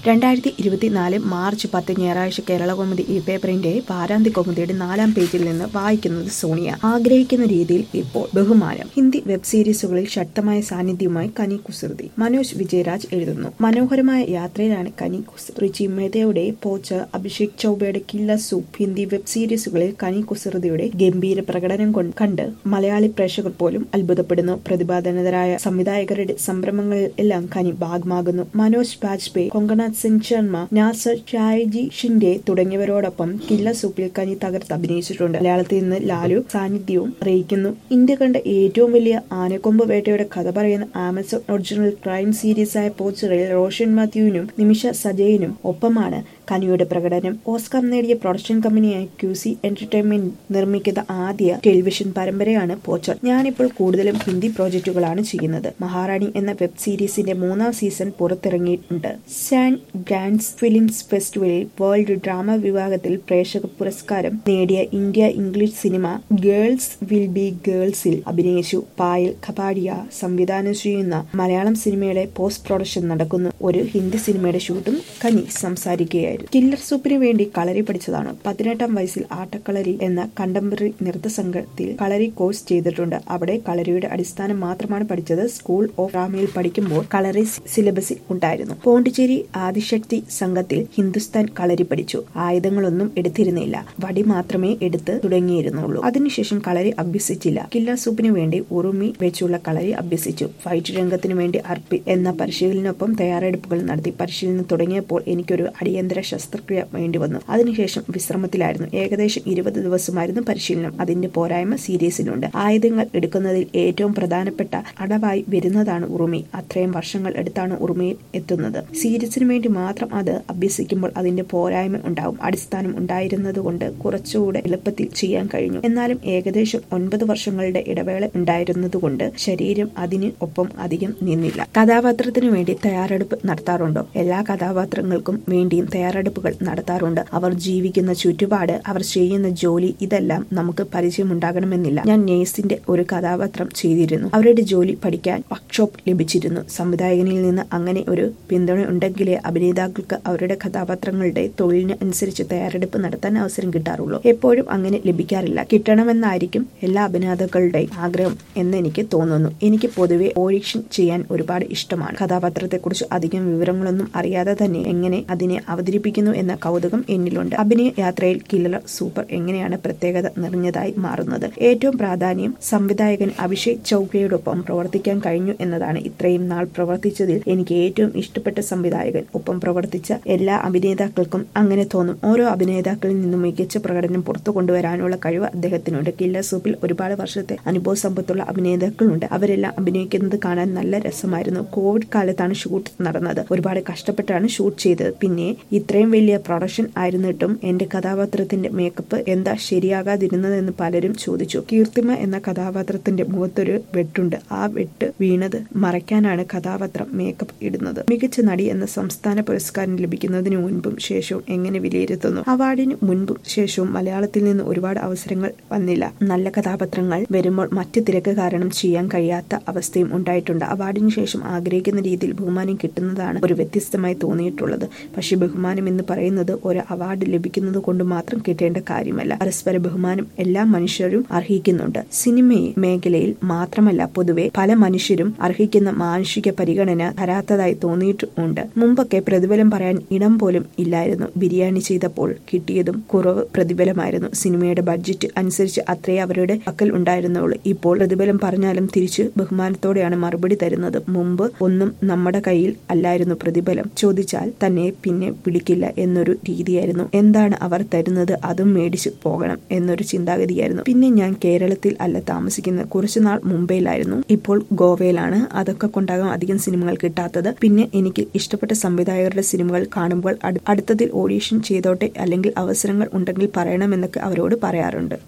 രണ്ടായിരത്തി ഇരുപത്തിനാല് മാർച്ച് പത്ത് ഞായറാഴ്ച കേരള കൗമുദി ഈ പേപ്പറിന്റെ വാരാന്ത്യ കൗമുദിയുടെ നാലാം പേജിൽ നിന്ന് വായിക്കുന്നത് സോണിയ ആഗ്രഹിക്കുന്ന രീതിയിൽ ഇപ്പോൾ ബഹുമാനം ഹിന്ദി വെബ് സീരീസുകളിൽ ശക്തമായ സാന്നിധ്യവുമായി കനി കുസൃതി മനോജ് വിജയരാജ് എഴുതുന്നു മനോഹരമായ യാത്രയിലാണ് കനി കുസൃതി രുചി മെഹതയുടെ പോച്ച് അഭിഷേക് ചൌബയുടെ കില്ല സൂപ്പ് ഹിന്ദി വെബ് സീരീസുകളിൽ കനി കുസൃതിയുടെ ഗംഭീര പ്രകടനം കൊണ്ട് കണ്ട് മലയാളി പ്രേക്ഷകർ പോലും അത്ഭുതപ്പെടുന്നു പ്രതിഭാധനതരായ സംവിധായകരുടെ സംരംഭങ്ങളിൽ എല്ലാം കനി ഭാഗമാകുന്നു മനോജ് ബാജ്പേയി കൊങ്കണ സെൻ ശർമ്മ നാസർ ഷായ്ജി ഷിൻഡെ തുടങ്ങിയവരോടൊപ്പം കില്ല സൂപ്പിൽ കനി തകർത്ത് അഭിനയിച്ചിട്ടുണ്ട് മലയാളത്തിൽ നിന്ന് ലാലു സാന്നിധ്യവും അറിയിക്കുന്നു ഇന്ത്യ കണ്ട ഏറ്റവും വലിയ ആനക്കൊമ്പ് വേട്ടയുടെ കഥ പറയുന്ന ആമസോൺ ഒറിജിനൽ ക്രൈം സീരീസായ പോച്ചറിൽ റോഷൻ മാത്യുവിനും നിമിഷ സജയനും ഒപ്പമാണ് കനിയുടെ പ്രകടനം ഓസ്കാർ നേടിയ പ്രൊഡക്ഷൻ കമ്പനിയായ ക്യൂസി എന്റർടൈൻമെന്റ് നിർമ്മിക്കുന്ന ആദ്യ ടെലിവിഷൻ പരമ്പരയാണ് പോച്ചർ ഞാനിപ്പോൾ കൂടുതലും ഹിന്ദി പ്രോജക്റ്റുകളാണ് ചെയ്യുന്നത് മഹാറാണി എന്ന വെബ് സീരീസിന്റെ മൂന്നാം സീസൺ പുറത്തിറങ്ങിയിട്ടുണ്ട് സാൻ ഗ്രാൻഡ്സ് ഫിലിംസ് ഫെസ്റ്റിവലിൽ വേൾഡ് ഡ്രാമ വിഭാഗത്തിൽ പ്രേക്ഷക പുരസ്കാരം നേടിയ India English cinema girls will be ഗേൾസിൽ അഭിനയിച്ചു പായൽ ഖപാഡിയ സംവിധാനം ചെയ്യുന്ന മലയാളം സിനിമയുടെ പോസ്റ്റ് പ്രൊഡക്ഷൻ നടക്കുന്നു ഒരു ഹിന്ദി സിനിമയുടെ ഷൂട്ടും കനി സംസാരിക്കുകയായിരുന്നു കില്ലർ സൂപ്പിന് വേണ്ടി കളരി പഠിച്ചതാണ് പതിനെട്ടാം വയസ്സിൽ ആട്ടക്കളരി എന്ന കണ്ടംപററി നൃത്ത സംഘത്തിൽ കളരി കോഴ്സ് ചെയ്തിട്ടുണ്ട് അവിടെ കളരിയുടെ അടിസ്ഥാനം മാത്രമാണ് പഠിച്ചത് സ്കൂൾ ഓഫ് ഡ്രാമയിൽ പഠിക്കുമ്പോൾ കളറി സിലബസിൽ ഉണ്ടായിരുന്നു പോണ്ടിച്ചേരി ആദിശക്തി സംഘത്തിൽ ഹിന്ദുസ്ഥാൻ കളരി പഠിച്ചു ആയുധങ്ങളൊന്നും എടുത്തിരുന്നില്ല വടി മാത്രമേ എടുത്ത് തുടങ്ങിയിരുന്നുള്ളൂ അതിനുശേഷം കളരി അഭ്യസിച്ചില്ല കില്ലർ സൂപ്പിന് വേണ്ടി ഉറുമി വെച്ചുള്ള കളരി അഭ്യസിച്ചു ഫൈറ്റ് രംഗത്തിനു വേണ്ടി അർപ്പി എന്ന പരിശീലനൊപ്പം തയ്യാറെടുപ്പുകൾ നടത്തി പരിശീലനം തുടങ്ങിയപ്പോൾ എനിക്കൊരു അടിയന്തര ശസ്ത്രക്രിയ വേണ്ടി വന്നു അതിനുശേഷം വിശ്രമത്തിലായിരുന്നു ഏകദേശം ഇരുപത് ദിവസമായിരുന്നു പരിശീലനം അതിന്റെ പോരായ്മ സീരീസിലുണ്ട് ആയുധങ്ങൾ എടുക്കുന്നതിൽ ഏറ്റവും പ്രധാനപ്പെട്ട അടവായി വരുന്നതാണ് ഉറുമി അത്രയും വർഷങ്ങൾ എടുത്താണ് ഉറുമിയിൽ എത്തുന്നത് സീരീസിന് വേണ്ടി മാത്രം അത് അഭ്യസിക്കുമ്പോൾ അതിന്റെ പോരായ്മ ഉണ്ടാവും അടിസ്ഥാനം ഉണ്ടായിരുന്നതുകൊണ്ട് കുറച്ചുകൂടെ എളുപ്പത്തിൽ ചെയ്യാൻ കഴിഞ്ഞു എന്നാലും ഏകദേശം ഒൻപത് വർഷങ്ങളുടെ ഇടവേള ഉണ്ടായിരുന്നതുകൊണ്ട് ശരീരം അതിന് ഒപ്പം അധികം നിന്നില്ല കഥാപാത്രത്തിന് വേണ്ടി തയ്യാറെടുപ്പ് നടത്താറുണ്ടോ എല്ലാ കഥാപാത്രങ്ങൾക്കും വേണ്ടിയും തയ്യാറെടുപ്പുകൾ നടത്താറുണ്ട് അവർ ജീവിക്കുന്ന ചുറ്റുപാട് അവർ ചെയ്യുന്ന ജോലി ഇതെല്ലാം നമുക്ക് പരിചയമുണ്ടാകണമെന്നില്ല ഞാൻ നേഴ്സിന്റെ ഒരു കഥാപാത്രം ചെയ്തിരുന്നു അവരുടെ ജോലി പഠിക്കാൻ വർക്ക്ഷോപ്പ് ലഭിച്ചിരുന്നു സംവിധായകനിൽ നിന്ന് അങ്ങനെ ഒരു പിന്തുണ ഉണ്ടെങ്കിലേ അഭിനേതാക്കൾക്ക് അവരുടെ കഥാപാത്രങ്ങളുടെ തൊഴിലിന് അനുസരിച്ച് തയ്യാറെടുപ്പ് നടത്താൻ അവസരം കിട്ടാറുള്ളൂ എപ്പോഴും അങ്ങനെ ലഭിക്കാറില്ല കിട്ടണമെന്നായിരിക്കും എല്ലാ അഭിനേതാക്കളുടെയും ആഗ്രഹം എന്ന് എനിക്ക് തോന്നുന്നു എനിക്ക് പൊതുവെ ഓഡിഷൻ ചെയ്യാൻ ഒരുപാട് ഇഷ്ടമാണ് കഥാപാത്രത്തെക്കുറിച്ച് അധികം വിവരങ്ങളൊന്നും അറിയാതെ തന്നെ എങ്ങനെ അതിനെ അവതരിപ്പിക്കുന്നു എന്ന കൗതുകം എന്നിലുണ്ട് അഭിനയ യാത്രയിൽ കില്ലർ സൂപ്പർ എങ്ങനെയാണ് പ്രത്യേകത നിറഞ്ഞതായി മാറുന്നത് ഏറ്റവും പ്രാധാന്യം സംവിധായകൻ അഭിഷേക് ചൌക്കയോടൊപ്പം പ്രവർത്തിക്കാൻ കഴിഞ്ഞു എന്നതാണ് ഇത്രയും നാൾ പ്രവർത്തിച്ചതിൽ എനിക്ക് ഏറ്റവും ഇഷ്ടപ്പെട്ട സംവിധായകൻ ഒപ്പം പ്രവർത്തിച്ച എല്ലാ അഭിനേതാക്കൾക്കും അങ്ങനെ തോന്നും ഓരോ അഭിനേതാക്കളിൽ നിന്നും മികച്ച പ്രകടനം പുറത്തു കൊണ്ടുവരാനുള്ള കഴിവ് അദ്ദേഹത്തിനുണ്ട് കില്ലർ സൂപ്പിൽ ഒരുപാട് വർഷത്തെ അനുഭവ സമ്പത്തുള്ള അഭിനേതാക്കളുണ്ട് അവരെല്ലാം അഭിനയിക്കുന്നത് കാണാൻ നല്ല രസമായിരുന്നു കോവിഡ് കാലത്താണ് ഷൂട്ട് നടന്നത് ഒരുപാട് കഷ്ടപ്പെട്ടാണ് ഷൂട്ട് ചെയ്തത് പിന്നെ ഇത്രയും വലിയ പ്രൊഡക്ഷൻ ആയിരുന്നിട്ടും എന്റെ കഥാപാത്രത്തിന്റെ മേക്കപ്പ് എന്താ ശരിയാകാതിരുന്നതെന്ന് പലരും ചോദിച്ചു കീർത്തിമ എന്ന കഥാപാത്രത്തിന്റെ മുഖത്തൊരു വെട്ടുണ്ട് ആ വെട്ട് വീണത് മറയ്ക്കാനാണ് കഥാപാത്രം മേക്കപ്പ് ഇടുന്നത് മികച്ച നടി എന്ന സംസ്ഥാന പുരസ്കാരം ലഭിക്കുന്നതിന് മുൻപും ശേഷവും എങ്ങനെ വിലയിരുത്തുന്നു അവാർഡിന് മുൻപും ശേഷവും മലയാളത്തിൽ നിന്ന് ഒരുപാട് അവസരങ്ങൾ വന്നില്ല നല്ല കഥാപാത്രങ്ങൾ വരുമ്പോൾ മറ്റ് തിരക്ക് കാരണം ചെയ്യാൻ കഴിയാത്ത അവസ്ഥയും ഉണ്ടായിട്ടുണ്ട് അവാർഡിന് ശേഷം ആഗ്രഹിക്കുന്ന രീതിയിൽ ബഹുമാനം കിട്ടുന്നതാണ് ഒരു വ്യത്യസ്തമായി തോന്നിയിട്ടുള്ളത് പക്ഷെ ബഹുമാനം എന്ന് പറയുന്നത് ഒരു അവാർഡ് ലഭിക്കുന്നത് കൊണ്ട് മാത്രം കിട്ടേണ്ട കാര്യമല്ല പരസ്പര ബഹുമാനം എല്ലാ മനുഷ്യരും അർഹിക്കുന്നുണ്ട് സിനിമ മേഖലയിൽ മാത്രമല്ല പൊതുവെ പല മനുഷ്യരും അർഹിക്കുന്ന മാനുഷിക പരിഗണന തരാത്തതായി തോന്നിയിട്ടുണ്ട് മുമ്പൊക്കെ പ്രതിഫലം പറയാൻ ഇടം പോലും ഇല്ലായിരുന്നു ബിരിയാണി ചെയ്തപ്പോൾ കിട്ടിയതും കുറവ് പ്രതിഫലമായിരുന്നു സിനിമയുടെ ബഡ്ജറ്റ് അനുസരിച്ച് അത്രേ അവരുടെ പക്കൽ ഉണ്ടായിരുന്നുള്ളൂ ഇപ്പോൾ പ്രതിഫലം പറഞ്ഞാലും തിരിച്ച് ബഹുമാനത്തോടെയാണ് മറുപടി തരുന്നത് മുമ്പ് ഒന്നും നമ്മുടെ കയ്യിൽ അല്ലായിരുന്നു പ്രതിഫലം ചോദിച്ചാൽ തന്നെ പിന്നെ വിളിക്കില്ല എന്നൊരു രീതിയായിരുന്നു എന്താണ് അവർ തരുന്നത് അതും മേടിച്ചു പോകണം എന്നൊരു ചിന്താഗതിയായിരുന്നു പിന്നെ ഞാൻ കേരളത്തിൽ അല്ല താമസിക്കുന്നത് കുറച്ചുനാൾ മുംബൈയിലായിരുന്നു ഇപ്പോൾ ഗോവയിലാണ് അതൊക്കെ കൊണ്ടാകാം അധികം സിനിമകൾ കിട്ടാത്തത് പിന്നെ എനിക്ക് ഇഷ്ടപ്പെട്ട സംവിധായകരുടെ സിനിമകൾ കാണുമ്പോൾ അടുത്തതിൽ ഓഡീഷൻ ചെയ്തോട്ടെ അല്ലെങ്കിൽ അവസരങ്ങൾ ഉണ്ടെങ്കിൽ പറയണമെന്നൊക്കെ അവരോട് പറയാറുണ്ട്